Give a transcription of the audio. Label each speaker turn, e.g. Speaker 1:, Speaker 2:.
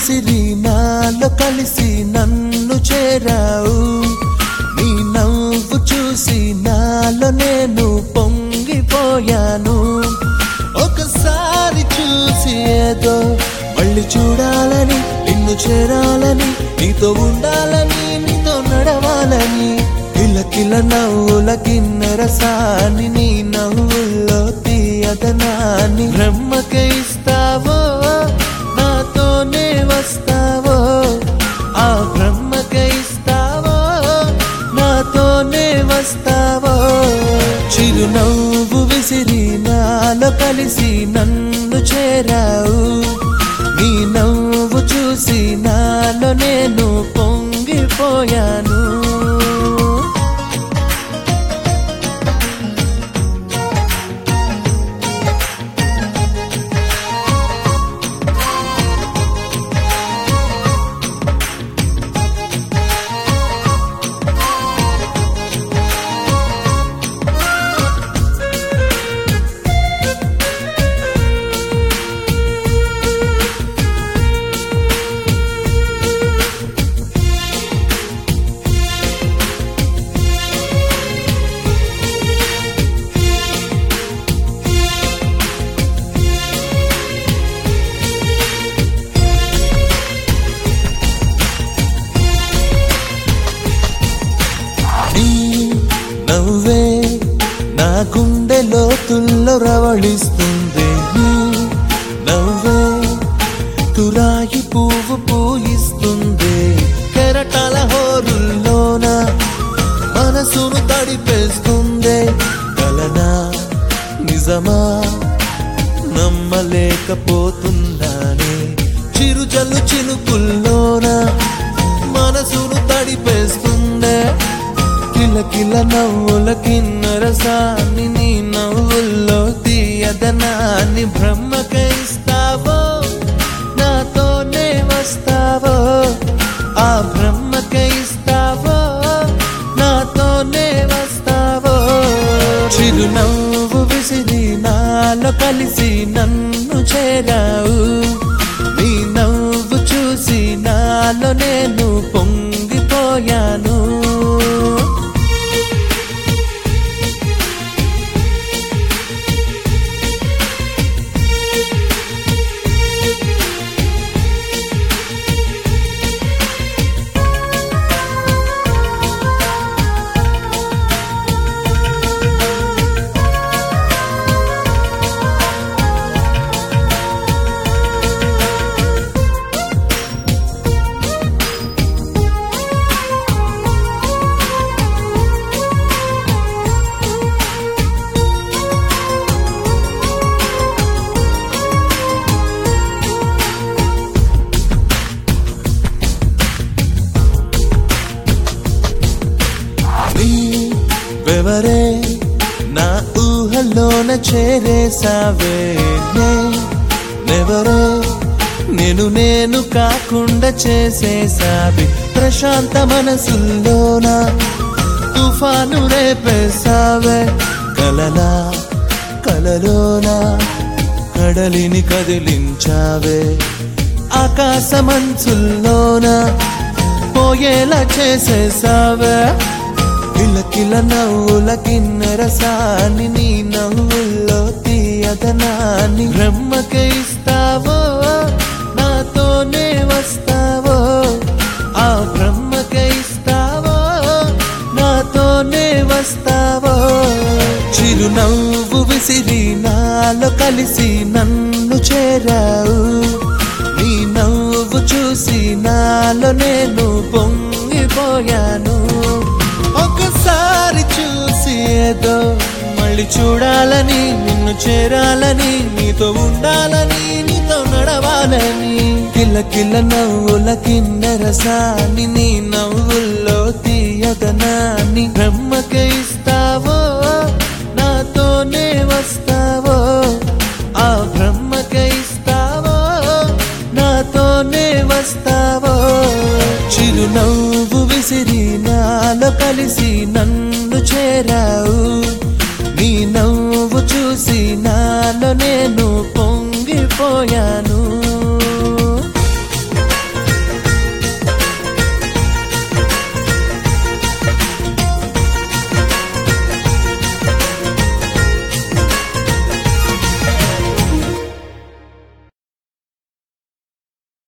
Speaker 1: విసిరి నాలో కలిసి నన్ను చేరావు నీ నవ్వు చూసి నాలో నేను పొంగిపోయాను ఒకసారి చూసి ఏదో మళ్ళీ చూడాలని నిన్ను చేరాలని నీతో ఉండాలని నీతో నడవాలని కిలకిల నవ్వుల కిన్నెర సాని నీ నవ్వుల్లో తీయదనాన్ని బ్రహ్మకే ఇస్తావో నాతోనే వస్తావో ఆ బ్రహ్మకే ఇస్తావో నాతోనే వస్తావో చిరునవ్వు విసిరి నాలో కలిసి నన్ను చేరావు నీ నవ్వు చూసి నాలో నేను పొంగిపోయాను నీ నవ్వే నా గుండె లోతుల్లో రవళిస్తుంది నీ నవ్వే తురాయి పువ్వు పూయిస్తుంది కెరటాల హోరుల్లోన మనసును తడిపేస్తుంది కలనా నిజమా నమ్మలేకపోతున్నానే చిరుజల్లు చినుకుల్లోన మనసును తడిపేస్తుందే కిలకిల నవ్వుల కిన్నర సాని నీ నవ్వుల్లో తీయదనాన్ని బ్రహ్మకే ఇస్తావో నాతోనే వస్తావో ఆ బ్రహ్మకే ఇస్తావో నాతోనే వస్తావో చిరునవ్వు విసిరి నాలో కలిసి నన్ను చేరావు నీ నవ్వు చూసి నాలో నేను పొంగిపోయాను నీ వెవరే నా ఊహల్లోన చేరేసావే నే నెవరే నేను నేను కాకుండా చేసేసావి ప్రశాంత మనసుల్లోన తుఫాను రేపేసావే కలలా కలలోన కడలిని కదిలించావే ఆకాశమంచుల్లోన పోయేలా చేసేసావే కిలకిల నవ్వుల కిన్నెర సాని నీ నవ్వుల్లో తీయదనాన్ని బ్రహ్మకే ఇస్తావో నాతోనే వస్తావో ఆ బ్రహ్మకే ఇస్తావో నాతోనే వస్తావో చిరునవ్వు విసిరి నాలో కలిసి నన్ను చేరావు నీ నవ్వు చూసి నాలో నేను పొంగిపోయాను ఒకసారి చూసి ఏదో మళ్ళీ చూడాలని నిన్ను చేరాలని నీతో ఉండాలని నీతో నడవాలని కిలకిల నవ్వుల కిన్నెర సాని నీ నవ్వుల్లో తీయదనాన్ని బ్రహ్మకే ఇస్తావో నాతోనే వస్తావో ఆ బ్రహ్మకే ఇస్తావో నాతోనే వస్తావో చిరునవ్వు విసిరి నాలో కలిసి నన్ను చేరావు నీ నవ్వు చూసి నాలో నేను